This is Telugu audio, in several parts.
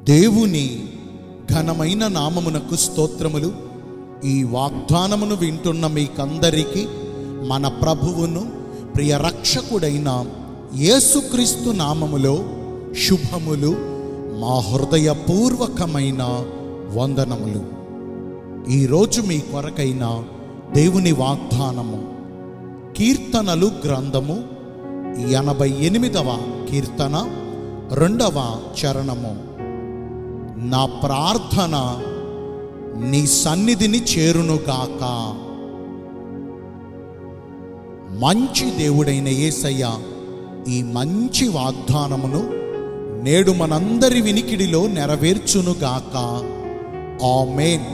దేవుని ఘనమైన నామమునకు స్తోత్రములు ఈ వాగ్దానమును వింటున్న మీకందరికీ మన ప్రభువును ప్రియ రక్షకుడైన యేసుక్రీస్తు నామములో శుభములు మా హృదయపూర్వకమైన వందనములు ఈరోజు మీ కొరకైన దేవుని వాగ్దానము కీర్తనలు గ్రంథము ఎనభై ఎనిమిదవ కీర్తన రెండవ చరణము నా ప్రార్థన నీ సన్నిధిని చేరునుగాక మంచి దేవుడైన యేసయ్య ఈ మంచి వాగ్దానమును నేడు మనందరి వినికిడిలో నెరవేర్చునుగాక ఆమేన్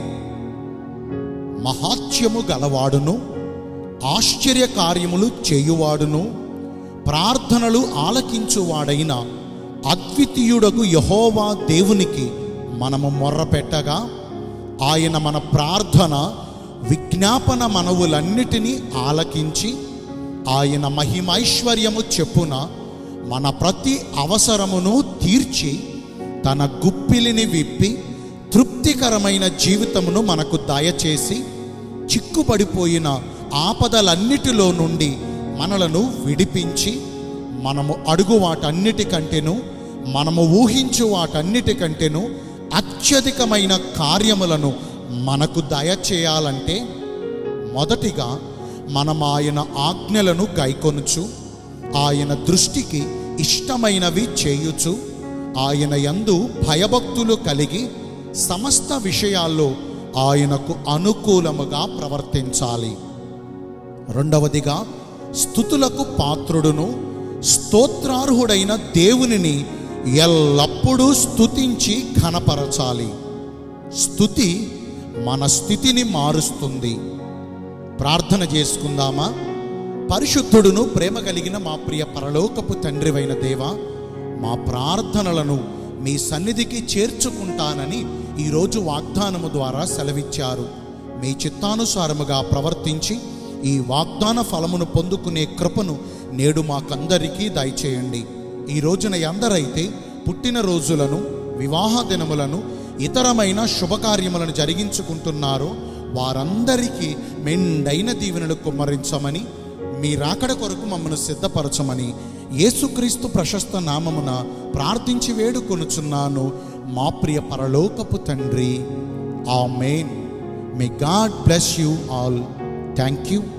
మహాత్యము గలవాడును ఆశ్చర్య కార్యములు చేయువాడును ప్రార్థనలు ఆలకించువాడైన అద్వితీయుడగు యహోవా దేవునికి మనము మొర్రపెట్టగా ఆయన మన ప్రార్థన విజ్ఞాపన మనవులన్నిటినీ ఆలకించి ఆయన మహిమైశ్వర్యము చెప్పున మన ప్రతి అవసరమును తీర్చి తన గుప్పిలిని విప్పి తృప్తికరమైన జీవితమును మనకు దయచేసి చిక్కుపడిపోయిన ఆపదలన్నిటిలో నుండి మనలను విడిపించి మనము అడుగు వాటన్నిటికంటేను మనము ఊహించు వాటన్నిటికంటేను అత్యధికమైన కార్యములను మనకు దయచేయాలంటే మొదటిగా మనం ఆయన ఆజ్ఞలను గైకొనుచు ఆయన దృష్టికి ఇష్టమైనవి చేయుచు ఆయన యందు భయభక్తులు కలిగి సమస్త విషయాల్లో ఆయనకు అనుకూలముగా ప్రవర్తించాలి రెండవదిగా స్థుతులకు పాత్రుడును స్తోత్రార్హుడైన దేవునిని ఎల్లప్పుడూ స్తుతించి ఘనపరచాలి స్థుతి మన స్థితిని మారుస్తుంది ప్రార్థన చేసుకుందామా పరిశుద్ధుడును ప్రేమ కలిగిన మా ప్రియ పరలోకపు తండ్రివైన దేవ మా ప్రార్థనలను మీ సన్నిధికి చేర్చుకుంటానని ఈరోజు వాగ్దానము ద్వారా సెలవిచ్చారు మీ చిత్తానుసారముగా ప్రవర్తించి ఈ వాగ్దాన ఫలమును పొందుకునే కృపను నేడు మాకందరికీ దయచేయండి ఈ రోజున ఎందరైతే పుట్టినరోజులను వివాహ దినములను ఇతరమైన శుభకార్యములను జరిగించుకుంటున్నారో వారందరికీ మెండైన దీవెనలు కుమ్మరించమని మీ రాకడ కొరకు మమ్మను సిద్ధపరచమని యేసుక్రీస్తు ప్రశస్త నామమున ప్రార్థించి వేడుకొనుచున్నాను మా ప్రియ పరలోకపు తండ్రి amen may God bless you all thank you